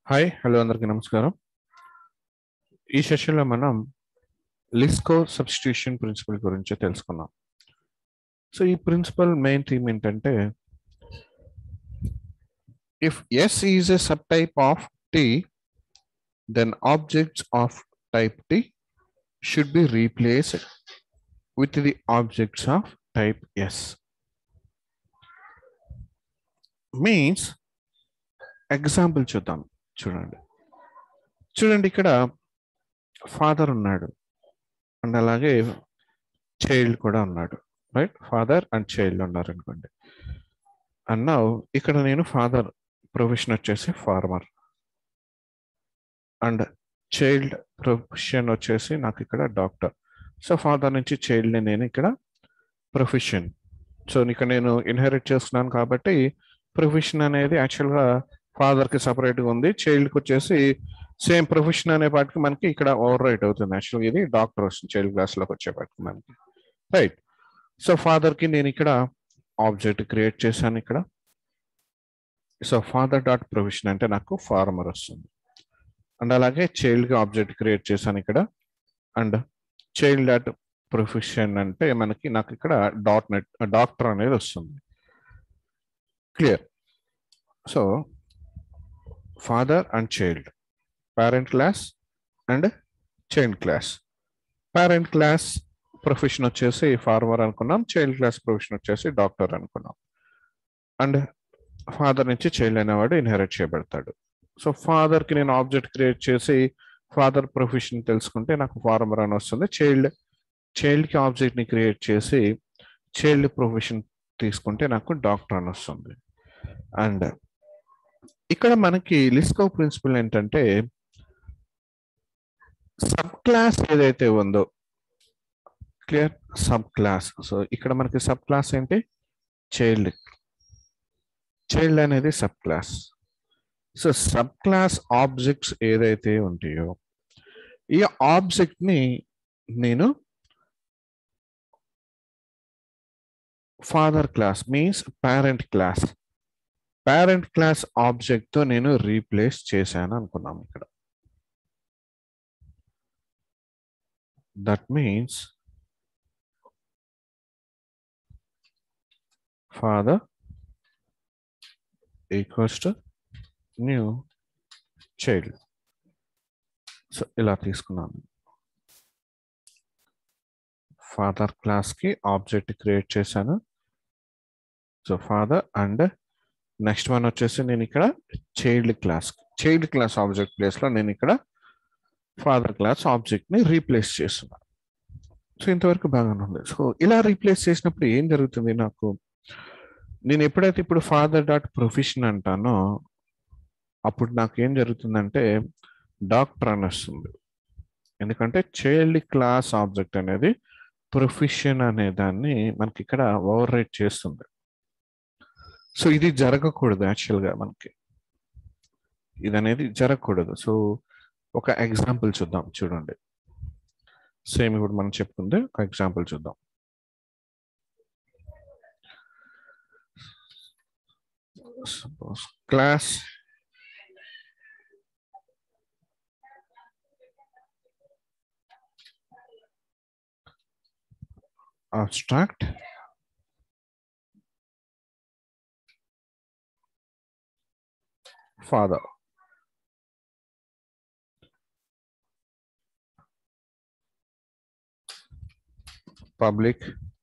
hi hello అందరికీ నమస్కారం ఈ సెషన్లో మనం లిస్కో సబ్స్టిట్యూషన్ ప్రిన్సిపల్ గురించి తెలుసుకున్నాం సో ఈ ప్రిన్సిపల్ మెయిన్ థీమ్ ఏంటంటే if S is a subtype of T then objects of type T should be replaced with the objects of type S means example చూద్దాం చూడండి చూడండి ఇక్కడ ఫాదర్ ఉన్నాడు and అలాగే చైల్డ్ కూడా ఉన్నాడు రైట్ ఫాదర్ అండ్ చైల్డ్ ఉన్నారు అనుకోండి అండ్ నా ఇక్కడ నేను ఫాదర్ ప్రొఫెషన్ వచ్చేసి ఫార్మర్ అండ్ చైల్డ్ ప్రొఫెషన్ వచ్చేసి నాకు ఇక్కడ డాక్టర్ సో ఫాదర్ నుంచి చైల్డ్ని నేను ఇక్కడ ప్రొఫెషన్ సో ఇక్కడ నేను ఇన్హెరిట్ చేస్తున్నాను కాబట్టి ప్రొఫెషన్ అనేది యాక్చువల్గా ఫాదర్కి సపరేట్గా ఉంది చైల్డ్కి వచ్చేసి సేమ్ ప్రొఫెషన్ అనే పాటికి మనకి ఇక్కడ ఓవర్ రైట్ అవుతుంది యాక్చువల్గా ఇది డాక్టర్ వస్తుంది చైల్డ్ క్లాస్లోకి వచ్చేపాటికి మనకి రైట్ సో ఫాదర్కి నేను ఇక్కడ ఆబ్జెక్ట్ క్రియేట్ చేశాను ఇక్కడ సో ఫాదర్ డాట్ ప్రొఫెషన్ అంటే నాకు ఫార్మర్ వస్తుంది అండ్ అలాగే చైల్డ్కి ఆబ్జెక్ట్ క్రియేట్ చేశాను ఇక్కడ అండ్ చైల్డ్ డాట్ ప్రొఫెషన్ అంటే మనకి నాకు ఇక్కడ డాట్ నెట్ డాక్టర్ అనేది వస్తుంది clear so father and child parent class and child class parent class profession వచ్చేసి ఫార్మర్ అనుకున్నాం చైల్డ్ క్లాస్ ప్రొఫెషన్ వచ్చేసి డాక్టర్ అనుకున్నాం అండ్ ఫాదర్ నుంచి చైల్డ్ అనేవాడు ఇన్హెరిట్ చేయబడతాడు సో ఫాదర్కి నేను ఆబ్జెక్ట్ క్రియేట్ చేసి ఫాదర్ ప్రొఫెషన్ తెలుసుకుంటే నాకు ఫార్మర్ అని వస్తుంది చైల్డ్ చైల్డ్కి ఆబ్జెక్ట్ని క్రియేట్ చేసి చైల్డ్ ప్రొఫెషన్ తీసుకుంటే నాకు డాక్టర్ అని వస్తుంది అండ్ ఇక్కడ మనకి లిస్కో ప్రిన్సిపల్ ఏంటంటే సబ్ క్లాస్ ఏదైతే ఉందో క్లియర్ సబ్ క్లాస్ సో ఇక్కడ మనకి సబ్ క్లాస్ ఏంటి చైల్డ్ చైల్డ్ అనేది subclass so subclass objects ఏదైతే ఉంటాయో ఈ ఆబ్జెక్ట్ ని నేను father class means parent class parent class object తో నేను రీప్లేస్ చేశాను అనుకున్నాం ఇక్కడ that means father equals to new child so ఇలా తీసుకున్నాను ఫాదర్ క్లాస్కి ఆబ్జెక్ట్ క్రియేట్ చేశాను so father and next one వచ్చేసి నేను ఇక్కడ child class child class object ప్లేస్లో నేను ఇక్కడ ఫాదర్ క్లాస్ ఆబ్జెక్ట్ని రీప్లేస్ చేస్తున్నాను సో ఇంతవరకు బాగానే ఉంది సో ఇలా రీప్లేస్ చేసినప్పుడు ఏం జరుగుతుంది నాకు నేను ఎప్పుడైతే ఇప్పుడు ఫాదర్ డాట్ ప్రొఫెషన్ అంటానో అప్పుడు నాకు ఏం జరుగుతుందంటే డాక్టర్ అని వస్తుంది ఎందుకంటే చైల్డ్ క్లాస్ ఆబ్జెక్ట్ అనేది ప్రొఫెషన్ అనే దాన్ని మనకి ఇక్కడ ఓవర్ రైట్ చేస్తుంది సో ఇది జరగకూడదు యాక్చువల్గా మనకి ఇది అనేది జరగకూడదు సో ఒక ఎగ్జాంపుల్ చూద్దాం చూడండి సేమ్ ఇప్పుడు మనం చెప్పుకుంది ఒక ఎగ్జాంపుల్ చూద్దాం suppose class abstract father public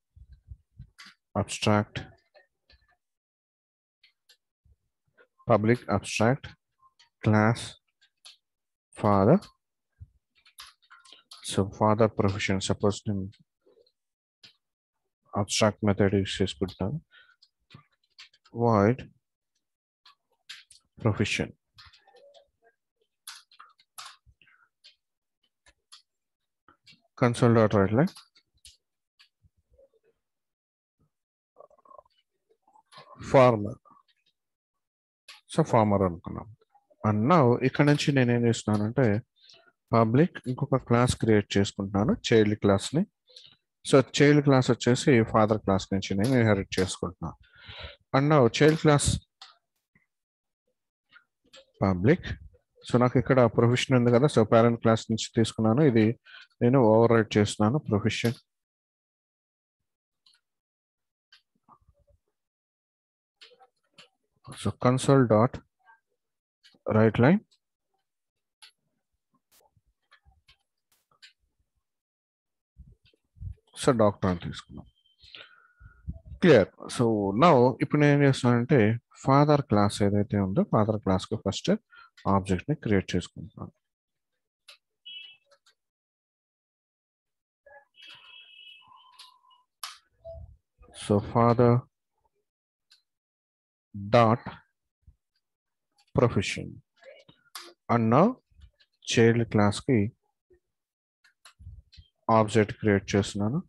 abstract public abstract class father so father profession suppose abstract method is చేసుకుంటాను void profession console dot write line farmer so farmer అనుకున్నాం అన్నా ఇక్కడ నుంచి నేను ఏం చేస్తున్నానంటే పబ్లిక్ ఇంకొక క్లాస్ క్రియేట్ చేసుకుంటున్నాను చైల్డ్ క్లాస్ని సో చైల్డ్ క్లాస్ వచ్చేసి ఫాదర్ క్లాస్ నుంచి నేను ఇన్హెరిట్ చేసుకుంటున్నాను and child class public so నాకు ఇక్కడ ప్రొఫెషన్ ఉంది కదా సో పేరెంట్ క్లాస్ నుంచి తీసుకున్నాను ఇది నేను ఓవర్ రైట్ చేస్తున్నాను profession so console dot write line so doctor అని తీసుకున్నాం క్లియర్ సో నా ఇప్పుడు నేను ఏం చేస్తున్నానంటే ఫాదర్ క్లాస్ ఏదైతే ఉందో ఫాదర్ క్లాస్కి ఫస్ట్ ఆబ్జెక్ట్ని క్రియేట్ చేసుకుంటున్నాను సో ఫాదర్ డాట్ ప్రొఫెషన్ అన్న చైల్డ్ క్లాస్కి ఆబ్జెక్ట్ క్రియేట్ చేస్తున్నాను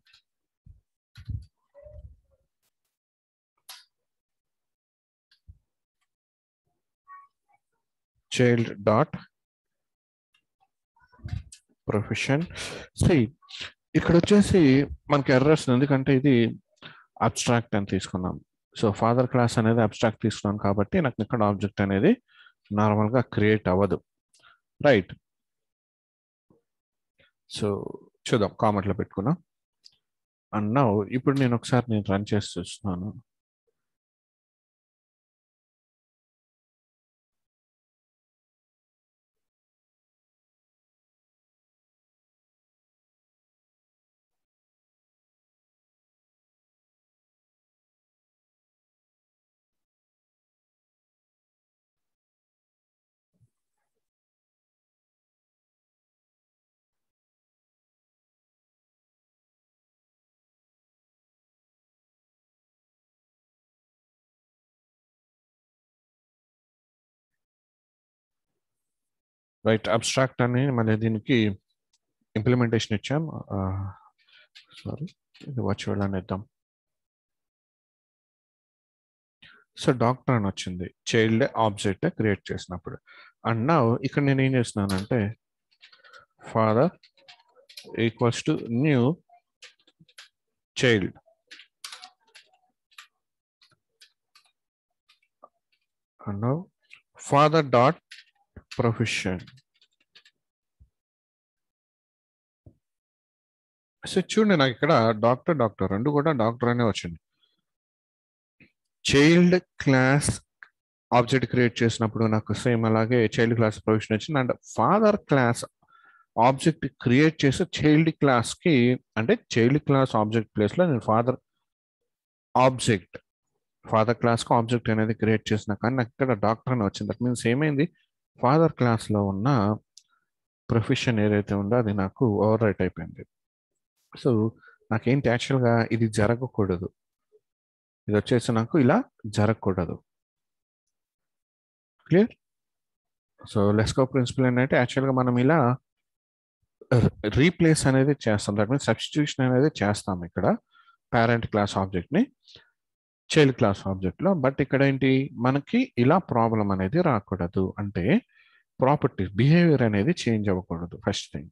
చైల్డ్ డాట్ ప్రొఫెషన్ సి ఇక్కడ వచ్చేసి మనకి ఎర్రర్స్ ఎందుకంటే ఇది అబ్స్ట్రాక్ట్ అని తీసుకున్నాం సో ఫాదర్ క్లాస్ అనేది అబ్స్ట్రాక్ట్ తీసుకున్నాం కాబట్టి నాకు ఇక్కడ ఆబ్జెక్ట్ అనేది నార్మల్గా క్రియేట్ అవ్వదు రైట్ సో చూద్దాం కామెంట్లో పెట్టుకున్నాం అన్నా ఇప్పుడు నేను ఒకసారి నేను రన్ చేసి చూస్తున్నాను రైట్ అబ్స్ట్రాక్ట్ అని మళ్ళీ దీనికి ఇంప్లిమెంటేషన్ ఇచ్చాం సారీ ఇది వర్చువల్ అని ఇద్దాం సో డాక్టర్ అని వచ్చింది చైల్డ్ ఆబ్జెక్ట్ క్రియేట్ చేసినప్పుడు అండ్ నా ఇక్కడ నేను ఏం చేస్తున్నానంటే father equals to new child and father dot profession so చూడండి నాకు ఇక్కడ డాక్టర్ డాక్టర్ రెండు కూడా డాక్టర్ అనే వచ్చింది చైల్డ్ క్లాస్ ఆబ్జెక్ట్ క్రియేట్ చేసినప్పుడు నాకు సేమ్ అలాగే చైల్డ్ క్లాస్ ప్రొవిజన్ వచ్చింది and father class object create చేసి చైల్డ్ క్లాస్కి అంటే చైల్డ్ క్లాస్ ఆబ్జెక్ట్ ప్లేస్లో నేను ఫాదర్ ఆబ్జెక్ట్ ఫాదర్ క్లాస్కి ఆబ్జెక్ట్ అనేది క్రియేట్ చేసిన కానీ నాకు ఇక్కడ డాక్టర్ అని వచ్చింది దట్ మీన్స్ ఏమైంది ఫాదర్ క్లాస్లో ఉన్న ప్రొఫెషన్ ఏదైతే ఉందో అది నాకు ఓవర్ రైట్ అయిపోయింది సో నాకేంటి యాక్చువల్గా ఇది జరగకూడదు ఇది వచ్చేసి నాకు ఇలా జరగకూడదు క్లియర్ సో లెస్కో ప్రిన్సిపల్ ఏంటంటే యాక్చువల్గా మనం ఇలా రీప్లేస్ అనేది చేస్తాం దట్ మీన్స్ సబ్స్టిట్యూషన్ అనేది చేస్తాం ఇక్కడ పేరెంట్ క్లాస్ ఆబ్జెక్ట్ని చైల్డ్ క్లాస్ ఆబ్జెక్ట్లో బట్ ఇక్కడ ఏంటి మనకి ఇలా ప్రాబ్లం అనేది రాకూడదు అంటే ప్రాపర్టీ బిహేవియర్ అనేది చేంజ్ అవ్వకూడదు ఫస్ట్ థింగ్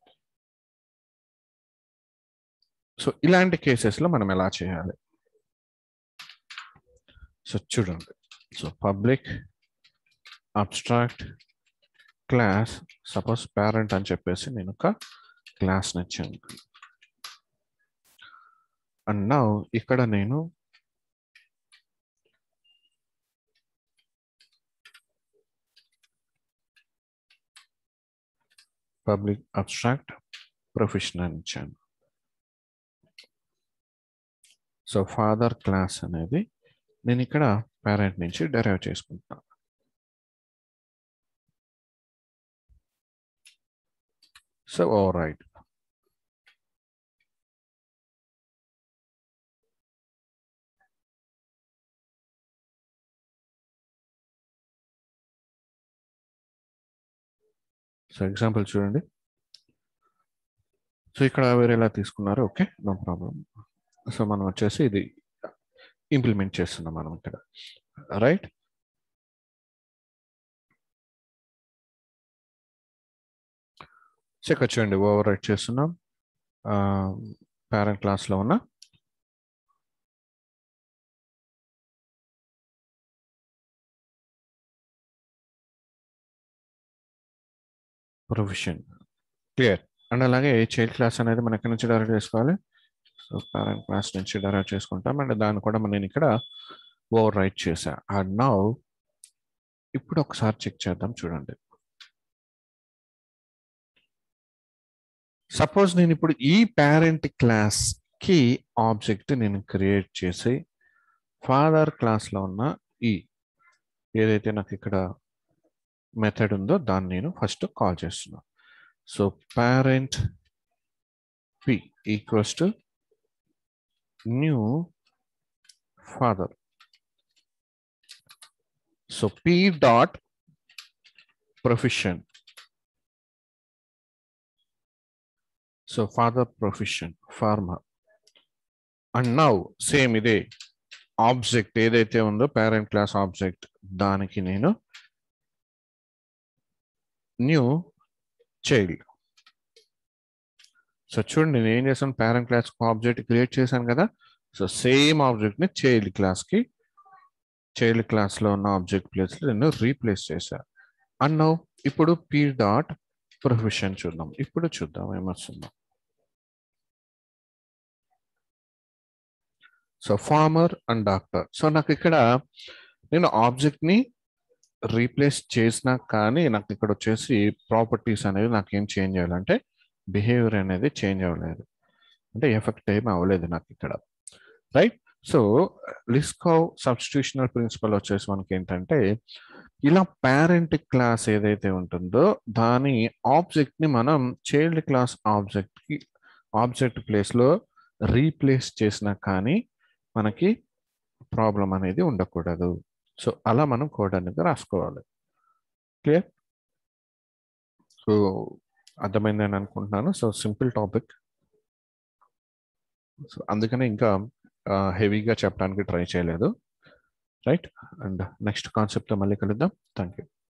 సో ఇలాంటి కేసెస్లో మనం ఎలా చేయాలి సో చూడండి so public abstract class suppose parent అని చెప్పేసి నేను ఒక క్లాస్ నచ్చాను అండ్ నా ఇక్కడ నేను పబ్లిక్ అబ్స్ట్రాక్ట్ ప్రొఫెషన్ అని ఇచ్చాను సో ఫాదర్ క్లాస్ అనేది నేను ఇక్కడ పేరెంట్ నుంచి డెరైవ్ చేసుకుంటున్నాను so override so example చూడండి సో ఇక్కడ వేరేలా తీసుకున్నారు ఓకే నో ప్రాబ్లం సో మనం వచ్చేసి ఇది ఇంప్లిమెంట్ చేస్తున్నాం మనం ఇక్కడ రైట్ సో ఇక్కడ చూడండి ఓవర్ రైట్ చేస్తున్నాం పేరెంట్ క్లాస్లో ఉన్న ప్రొఫెషన్ క్లియర్ అండ్ అలాగే చైల్డ్ క్లాస్ అనేది మనం ఎక్కడి నుంచి డైరెక్ట్ చేసుకోవాలి సో పేరెంట్ క్లాస్ నుంచి డైరెక్ట్ చేసుకుంటాం అండ్ దాన్ని కూడా నేను ఇక్కడ ఓవర్ రైట్ చేశా అండ్ నౌ ఇప్పుడు ఒకసారి చెక్ చేద్దాం చూడండి సపోజ్ నేను ఇప్పుడు ఈ పేరెంట్ క్లాస్ కి ఆబ్జెక్ట్ నేను క్రియేట్ చేసి ఫాదర్ క్లాస్లో ఉన్న ఈ ఏదైతే నాకు ఇక్కడ మెథడ్ ఉందో దాన్ని నేను ఫస్ట్ కాల్ చేస్తున్నాను so parent p equals to new father so p dot profession so father profession farmer and now same ఇదే ఆబ్జెక్ట్ ఏదైతే ఉందో పేరెంట్ క్లాస్ ఆబ్జెక్ట్ దానికి నేను న్యూ చైల్డ్ సో చూడండి నేను ఏం చేశాను పేరెంట్ క్లాస్ ఆబ్జెక్ట్ క్రియేట్ చేశాను కదా సో సేమ్ ఆబ్జెక్ట్ని చైల్డ్ క్లాస్కి చైల్డ్ క్లాస్లో ఉన్న ఆబ్జెక్ట్ ప్లేస్లో నేను రీప్లేస్ చేశాను అండ్ నౌ ఇప్పుడు పీ డాట్ ప్రొఫెషన్ చూద్దాం ఇప్పుడు చూద్దాం ఏమొస్తుందో so farmer and doctor so నాకు ఇక్కడ నేను ఆబ్జెక్ట్ని రీప్లేస్ చేసినా కానీ నాకు ఇక్కడ వచ్చేసి ప్రాపర్టీస్ అనేది నాకు ఏం చేంజ్ అవ్వాలంటే బిహేవియర్ అనేది చేంజ్ అవ్వలేదు అంటే ఎఫెక్ట్ ఏం అవ్వలేదు నాకు ఇక్కడ right so Liskov substitutional principle వచ్చేసి మనకి ఏంటంటే ఇలా పేరెంట్ క్లాస్ ఏదైతే ఉంటుందో దాని ఆబ్జెక్ట్ని మనం చైల్డ్ క్లాస్ ఆబ్జెక్ట్కి ఆబ్జెక్ట్ ప్లేస్లో రీప్లేస్ చేసినా కానీ మనకి ప్రాబ్లం అనేది ఉండకూడదు సో అలా మనం కోడ్ అనేది రాసుకోవాలి క్లియర్ సో అర్థమైందని అనుకుంటున్నాను సో సింపుల్ టాపిక్ సో అందుకనే ఇంకా హెవీగా చెప్పడానికి ట్రై చేయలేదు రైట్ అండ్ నెక్స్ట్ కాన్సెప్ట్తో మళ్ళీ కలుద్దాం థ్యాంక్ యూ